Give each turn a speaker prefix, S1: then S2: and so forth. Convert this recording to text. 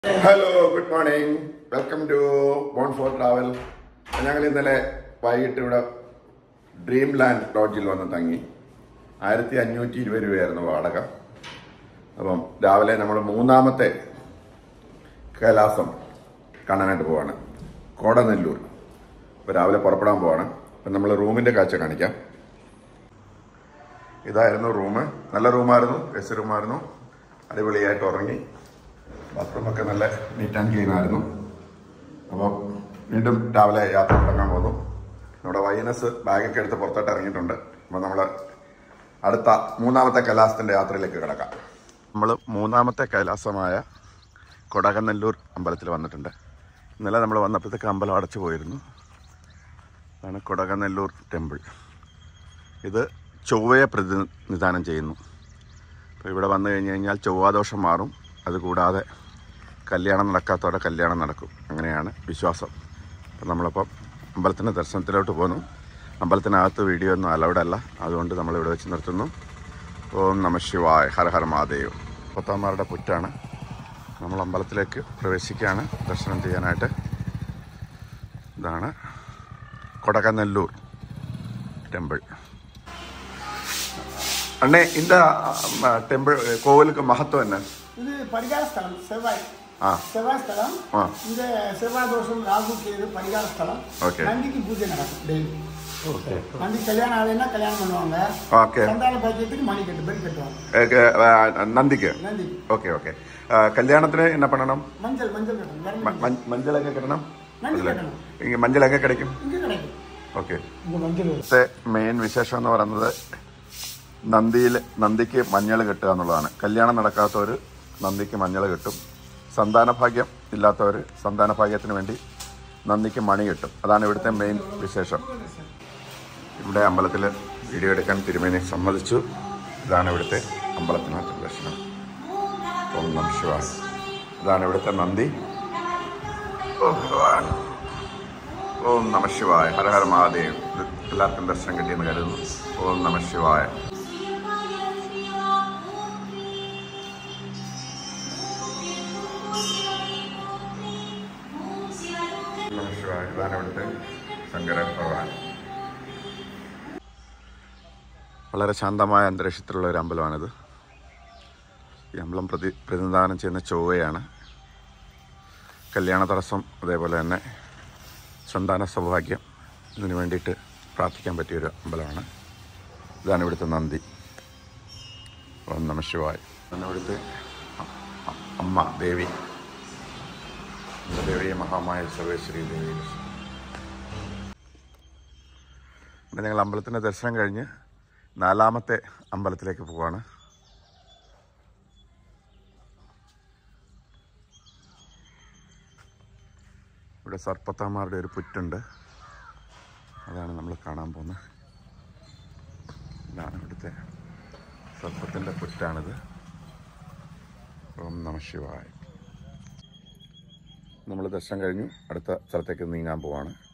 S1: Hello good morning welcome to born for travel ഞങ്ങൾ ഇന്നലെ വൈകിട്ട് ഇവിടെ ഡ്രീം ലാൻഡ് ലോഡ്ജിൽ വന്ന് തങ്ങി ആയിരത്തി അഞ്ഞൂറ്റി ഇരുപത് രൂപയായിരുന്നു വാടക അപ്പം രാവിലെ നമ്മൾ മൂന്നാമത്തെ കൈലാസം കാണാനായിട്ട് പോവാണ് കോടനെല്ലൂർ അപ്പോൾ രാവിലെ പുറപ്പെടാൻ പോവാണ് അപ്പം നമ്മൾ റൂമിൻ്റെ കാഴ്ച കാണിക്കാം ഇതായിരുന്നു റൂം നല്ല റൂമായിരുന്നു എ സി റൂമായിരുന്നു അടിപൊളിയായിട്ട് ഉറങ്ങി ബാത്റൂമൊക്കെ നല്ല നീറ്റ് ആൻഡ് ക്ലീൻ ആയിരുന്നു അപ്പോൾ വീണ്ടും രാവിലെ യാത്ര തുടങ്ങാൻ പോകുന്നു നമ്മുടെ വൈനസ് ബാഗൊക്കെ എടുത്ത് പുറത്തോട്ട് ഇറങ്ങിയിട്ടുണ്ട് അപ്പോൾ നമ്മൾ അടുത്ത മൂന്നാമത്തെ കൈലാസത്തിൻ്റെ യാത്രയിലേക്ക് കിടക്കാം നമ്മൾ മൂന്നാമത്തെ കൈലാസമായ കൊടകനല്ലൂർ അമ്പലത്തിൽ വന്നിട്ടുണ്ട് ഇന്നലെ നമ്മൾ വന്നപ്പോഴത്തേക്ക് അമ്പലം അടച്ചു പോയിരുന്നു അതാണ് കൊടകനല്ലൂർ ടെമ്പിൾ ഇത് ചൊവ്വയെ പ്രതിനിധാനം ചെയ്യുന്നു അപ്പോൾ ഇവിടെ വന്നു കഴിഞ്ഞ് കഴിഞ്ഞാൽ ചൊവ്വാദോഷം മാറും അതുകൂടാതെ കല്യാണം നടക്കാത്തവരുടെ കല്യാണം നടക്കും അങ്ങനെയാണ് വിശ്വാസം അപ്പം നമ്മളിപ്പം അമ്പലത്തിൻ്റെ ദർശനത്തിലോട്ട് പോകുന്നു അമ്പലത്തിനകത്ത് വീഡിയോ ഒന്നും അലൗഡ് അല്ല അതുകൊണ്ട് നമ്മളിവിടെ വെച്ച് നിർത്തുന്നു ഓം നമ ശിവായ ഹര ഹര മഹാദേവ് പത്താമാരുടെ പുറ്റാണ് നമ്മൾ അമ്പലത്തിലേക്ക് പ്രവേശിക്കുകയാണ് ദർശനം ചെയ്യാനായിട്ട് ഇതാണ് കൊടകനെല്ലൂർ ടെമ്പിൾ அண்ணே இந்த டெம்பிள் கோவிலுக்கு மகத்துவம் என்ன
S2: இது பரிகார ஸ்தலம் செவ்வாய்
S1: ஆ
S2: செவ்வாய் ஸ்தலம்
S1: ஆ.
S2: இந்த செவ்வாய் தோஷம் ராகு கேது பரிகார ஸ்தலம்
S1: Okay.
S2: நந்திக்கு பூஜை நடக்கும் டெய்லி நந்தி கல்யாணம் ஆகலைன்னா கல்யாணம் பண்ணுவாங்க
S1: ஓகே
S2: சந்தான பாக்கியத்துக்கு மணி கட்டு பெல் கட்டுவாங்க
S1: நந்திக்கு
S2: நந்தி
S1: ஓகே ஓகே கல்யாணത്തിന് என்ன பண்ணணும்
S2: மஞ்சள் மஞ்சள் கட்டணும் வேற
S1: ம- மஞ்- மஞ்சள் எங்க கிடணும்
S2: மஞ்சள் கட்டணும்
S1: ഇങ്ങ മഞ്ഞൾ എങ്ങനെ കിടക്കും
S2: இங்க கிடைக்கும்
S1: ഓക്കെ
S2: இங்க மஞ்சள் வரும்.
S1: ഇവിടുത്തെ മെയിൻ വിശേഷം എന്ന് പറയുന്നത് നന്ദിയിൽ നന്ദിക്ക് മഞ്ഞൾ കെട്ടുക എന്നുള്ളതാണ് കല്യാണം നടക്കാത്തവർ നന്ദിക്ക് മഞ്ഞൾ കെട്ടും സന്താനഭാഗ്യം ഇല്ലാത്തവർ സന്താനഭാഗ്യത്തിന് വേണ്ടി നന്ദിക്ക് മണി കെട്ടും അതാണ് ഇവിടുത്തെ മെയിൻ വിശേഷം ഇവിടെ അമ്പലത്തിൽ വീഡിയോ എടുക്കാൻ തിരുമേനി സമ്മതിച്ചു ഇതാണ് ഇവിടുത്തെ അമ്പലത്തിനകത്ത് ദർശനം ഓം നമ ശിവായ ഇതാണ് ഇവിടുത്തെ നന്ദി ഓ ഭഗവാൻ ഓം നമ ശിവായ ഹര ഹര മഹാദേവ് ഇത് എല്ലാവർക്കും ദർശനം കിട്ടിയെന്ന് കരുതുന്നു ഓം നമ ശിവായ നമ ശിവായ ഇതാണ് ഇവിടുത്തെ ശങ്കര ഭഗവാൻ വളരെ ശാന്തമായ അന്തരീക്ഷത്തിലുള്ള ഒരു അമ്പലമാണിത് ഈ അമ്പലം പ്രതി പ്രതിനിധാനം ചെയ്യുന്ന ചൊവ്വയാണ് കല്യാണ തടസ്സം അതേപോലെ തന്നെ സന്താന സൗഭാഗ്യം ഇതിനു വേണ്ടിയിട്ട് പ്രാർത്ഥിക്കാൻ പറ്റിയൊരു അമ്പലമാണ് ഇതാണ് ഇവിടുത്തെ നന്ദി ഓം നമ ശിവായ ഇതാണ് ഇവിടുത്തെ അ- അ- അമ്മ ദേവി നമ്മുടെ ദേവിയെ മഹാമായ സർവേശ്വരി ദേവി ഇവിടെ ഞങ്ങൾ അമ്പലത്തിൻ്റെ ദർശനം കഴിഞ്ഞ് നാലാമത്തെ അമ്പലത്തിലേക്ക് പോവാണ് ഇവിടെ സർപ്പത്താമാരുടെ ഒരു പുറ്റുണ്ട് അതാണ് നമ്മൾ കാണാൻ പോകുന്നത് ഇതാണ് ഇവിടുത്തെ സർപ്പത്തിൻ്റെ പുറ്റാണിത് ഓം നമ ശിവായ നമ്മൾ ദർശനം കഴിഞ്ഞു അടുത്ത സ്ഥലത്തേക്ക് നീങ്ങാൻ പോവാണ്